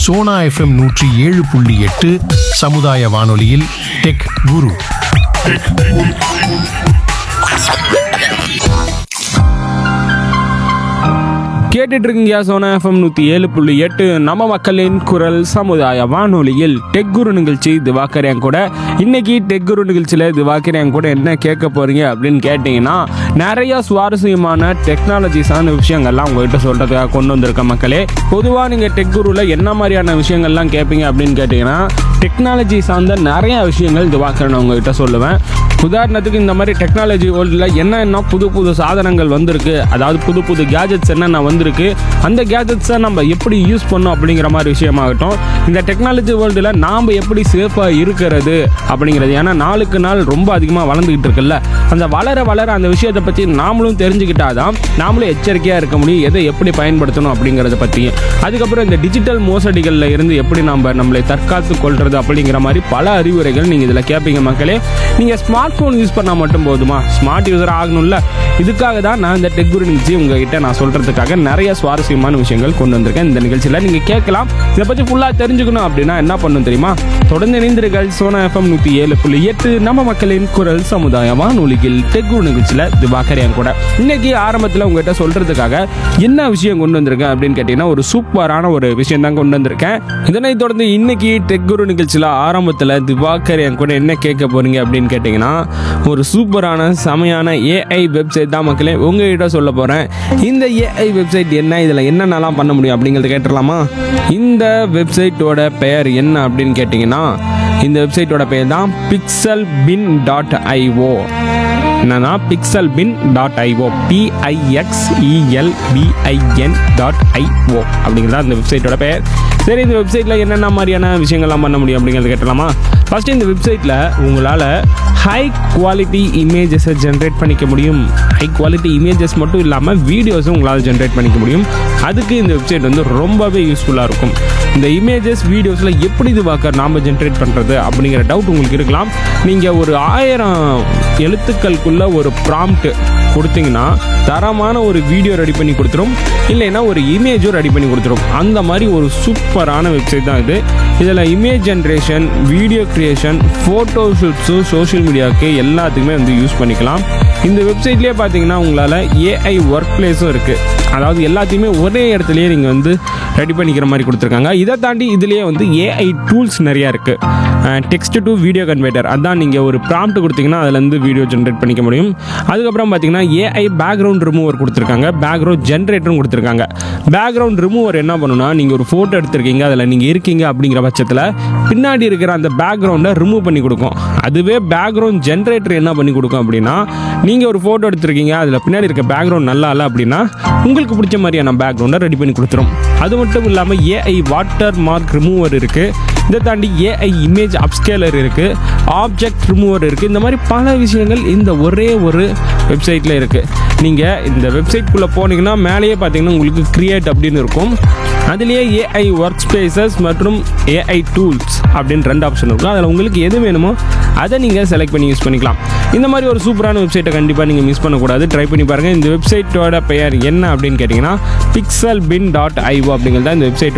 Sona FM நூற்றி ஏழு புள்ளி எட்டு சமுதாய வானொலியில் டெக் குரு கேட்டுட்டு இருக்கீங்க சோனா எஃப்எம் நூற்றி ஏழு புள்ளி எட்டு நம்ம மக்களின் குரல் சமுதாய வானொலியில் டெக் குரு நிகழ்ச்சி திவாகர் என் கூட இன்னைக்கு டெக் குரு நிகழ்ச்சியில் திவாகர் என் கூட என்ன கேட்க போறீங்க அப்படின்னு கேட்டிங்கன்னா நிறைய சுவாரஸ்யமான டெக்னாலஜிஸான விஷயங்கள்லாம் உங்ககிட்ட சொல்கிறதுக்காக கொண்டு வந்திருக்க மக்களே பொதுவாக நீங்கள் டெக் குருவில் என்ன மாதிரியான விஷயங்கள்லாம் கேட்பீங்க அப்படின்னு கேட்டிங்கன்னா டெக்னாலஜி சார்ந்த நிறைய விஷயங்கள் திவாகர் நான் உங்ககிட்ட சொல்லுவேன் உதாரணத்துக்கு இந்த மாதிரி டெக்னாலஜி வேர்ல்டில் என்னென்ன புது புது சாதனங்கள் வந்திருக்கு அதாவது புது புது கேஜெட்ஸ் என்னென்ன வந்திருக்கு அந்த கேஜெட்ஸை நம்ம எப்படி யூஸ் பண்ணோம் அப்படிங்கிற மாதிரி விஷயமாகட்டும் இந்த டெக்னாலஜி வேர்ல்டில் நாம் எப்படி சேஃபாக இருக்கிறது அப்படிங்கிறது ஏன்னா நாளுக்கு நாள் ரொம்ப அதிகமாக வளர்ந்துக்கிட்டு இருக்குல்ல அந்த வளர வளர அந்த விஷயத்தை பற்றி நாமளும் தெரிஞ்சுக்கிட்டாதான் நாமளும் எச்சரிக்கையாக இருக்க முடியும் எதை எப்படி பயன்படுத்தணும் அப்படிங்கிறத பற்றியும் அதுக்கப்புறம் இந்த டிஜிட்டல் மோசடிகளில் இருந்து எப்படி நம்ம நம்மளை தற்காத்து கொள்வது அப்படிங்கிற மாதிரி பல அறிவுரைகள் நீங்கள் இதில் கேட்பீங்க மக்களே நீங்கள் ஸ்மார்ட் ஃபோன் யூஸ் பண்ணால் மட்டும் போதுமா ஸ்மார்ட் யூஸர் ஆகணும்ல இதுக்காக தான் நான் இந்த டெக் குரு நிகழ்ச்சி உங்ககிட்ட நான் சொல்கிறதுக்காக நிறைய சுவாரஸ்யமான விஷயங்கள் கொண்டு வந்திருக்கேன் இந்த நிகழ்ச்சியில் நீங்கள் கேட்கலாம் இதை பற்றி ஃபுல்லாக தெரிஞ்சுக்கணும் அப்படின்னா என்ன பண்ணணும் தெரியுமா தொடர்ந்து இணைந்திருங்கள் சோனா எஃப்எம் நூற்றி ஏழு புள்ளி எட்டு நம்ம மக்களின் குரல் சமுதாய வானொலியில் டெக் குரு நிகழ்ச்சியில் திவாகர் என் கூட இன்னைக்கு ஆரம்பத்தில் உங்ககிட்ட சொல்கிறதுக்காக என்ன விஷயம் கொண்டு வந்திருக்கேன் அப்படின்னு கேட்டிங்கன்னா ஒரு சூப்பரான ஒரு விஷயம் தான் கொண்டு வந்திருக்கேன் இதனைத் தொடர்ந்து இன்னைக்கு டெக் குரு நிகழ்ச்சியில் ஆரம்பத்தில் திவாகர் என் கூட என்ன கேட்க போறீங்க அப்படின்னு கேட்டிங்கன்னா ஒரு சூப்பரான செமையான ஏஐ வெப்சைட் தான் மக்களே உங்ககிட்ட சொல்ல போகிறேன் இந்த ஏஐ வெப்சைட் என்ன இதில் என்னென்னலாம் பண்ண முடியும் அப்படிங்கிறத கேட்டுடலாமா இந்த வெப்சைட்டோட பெயர் என்ன அப்படின்னு கேட்டிங்கன்னா இந்த வெப்சைட்டோட பெயர் தான் பிக்சல் பின் டாட் ஐஓ என்னன்னா பிக்சல் பின் டாட் ஐஓ பிஐஎக்ஸ்இஎல்பிஐஎன் டாட் ஐஓ அப்படிங்கிறது அந்த வெப்சைட்டோட பெயர் சரி இந்த வெப்சைட்டில் என்னென்ன மாதிரியான விஷயங்கள்லாம் பண்ண முடியும் அப்படிங்கிறத கேட்டலாமா ஃபஸ்ட்டு இந்த வெப்சைட்டில் உங்களால் ஹை குவாலிட்டி இமேஜஸை ஜென்ரேட் பண்ணிக்க முடியும் ஹை குவாலிட்டி இமேஜஸ் மட்டும் இல்லாமல் வீடியோஸும் உங்களால் ஜென்ரேட் பண்ணிக்க முடியும் அதுக்கு இந்த வெப்சைட் வந்து ரொம்பவே யூஸ்ஃபுல்லாக இருக்கும் இந்த இமேஜஸ் வீடியோஸில் எப்படி இது வாக்க நாம் ஜென்ரேட் பண்ணுறது அப்படிங்கிற டவுட் உங்களுக்கு இருக்கலாம் நீங்கள் ஒரு ஆயிரம் எழுத்துக்களுக்குள்ள ஒரு ப்ராம்ப்ட் கொடுத்தீங்கன்னா தரமான ஒரு வீடியோ ரெடி பண்ணி கொடுத்துரும் இல்லைன்னா ஒரு இமேஜும் ரெடி பண்ணி கொடுத்துரும் அந்த மாதிரி ஒரு சூப்பரான வெப்சைட் தான் இது இதில் image generation video creation photo ஷூட்ஸும் சோஷியல் மீடியாவுக்கு எல்லாத்துக்குமே வந்து யூஸ் பண்ணிக்கலாம் இந்த வெப்சைட்லேயே பார்த்தீங்கன்னா உங்களால் ஏஐ ஒர்க் பிளேஸும் இருக்குது அதாவது எல்லாத்தையுமே ஒரே இடத்துலையே நீங்கள் வந்து ரெடி பண்ணிக்கிற மாதிரி கொடுத்துருக்காங்க இதை தாண்டி இதுலேயே வந்து ஏஐ டூல்ஸ் நிறையா இருக்குது டெக்ஸ்ட் டு வீடியோ கன்வெர்ட்டர் அதான் நீங்கள் ஒரு ப்ராம்ப்ட் கொடுத்தீங்கன்னா அதுலேருந்து வீடியோ ஜென்ரேட் பண்ணிக்க முடியும் அதுக்கப்புறம் பார்த்தீங்கன்னா ஏஐ பேக்ரவுண்ட் ரிமூவர் கொடுத்துருக்காங்க பேக்ரவுண்ட் ஜென்ரேட்டரும் கொடுத்துருக்காங்க பேக்ரவுண்ட் ரிமூவர் என்ன பண்ணுன்னா நீங்கள் ஒரு ஃபோட்டோ எடுத்திருக்கீங்க அதில் நீங்கள் இருக்கீங்க அப்படிங்கிற பட்சத்தில் பின்னாடி இருக்கிற அந்த பேக்ரவுண்டை ரிமூவ் பண்ணி கொடுக்கும் அதுவே பேக்ரவுண்ட் ஜென்ரேட்டர் என்ன பண்ணி கொடுக்கும் அப்படின்னா நீங்கள் ஒரு ஃபோட்டோ எடுத்திருக்கீங்க அதில் பின்னாடி இருக்க பேக்ரவுண்ட் நல்லா இல்லை அப்படின்னா உங்களுக்கு பிடிச்ச மாதிரியான பேக்ரவுண்டை ரெடி பண்ணி கொடுத்துரும் அது மட்டும் இல்லாமல் ஏஐ வாட்டர் மார்க் ரிமூவர் இருக்குது இதை தாண்டி ஏஐ இமேஜ் அப்ஸ்கேலர் இருக்குது ஆப்ஜெக்ட் ரிமூவர் இருக்குது இந்த மாதிரி பல விஷயங்கள் இந்த ஒரே ஒரு வெப்சைட்டில் இருக்குது நீங்கள் இந்த வெப்சைட்குள்ளே போனீங்கன்னா மேலேயே பார்த்தீங்கன்னா உங்களுக்கு கிரியேட் அப்படின்னு இருக்கும் அதுலேயே ஏஐ ஒர்க் ஸ்பேசஸ் மற்றும் ஏஐ டூல்ஸ் அப்படின்னு ரெண்டு ஆப்ஷன் இருக்கும் அதில் உங்களுக்கு எது வேணுமோ அதை நீங்கள் செலக்ட் பண்ணி யூஸ் பண்ணிக்கலாம் இந்த மாதிரி ஒரு சூப்பரான வெப்சைட்டை கண்டிப்பாக நீங்கள் மிஸ் பண்ணக்கூடாது ட்ரை பண்ணி பாருங்கள் இந்த வெப்சைட்டோட பெயர் என்ன அப்படின்னு கேட்டிங்கன்னா பிக்சல் பின் டாட் ஐஓ அப்படிங்கிறது தான் இந்த வெப்சைட்டோட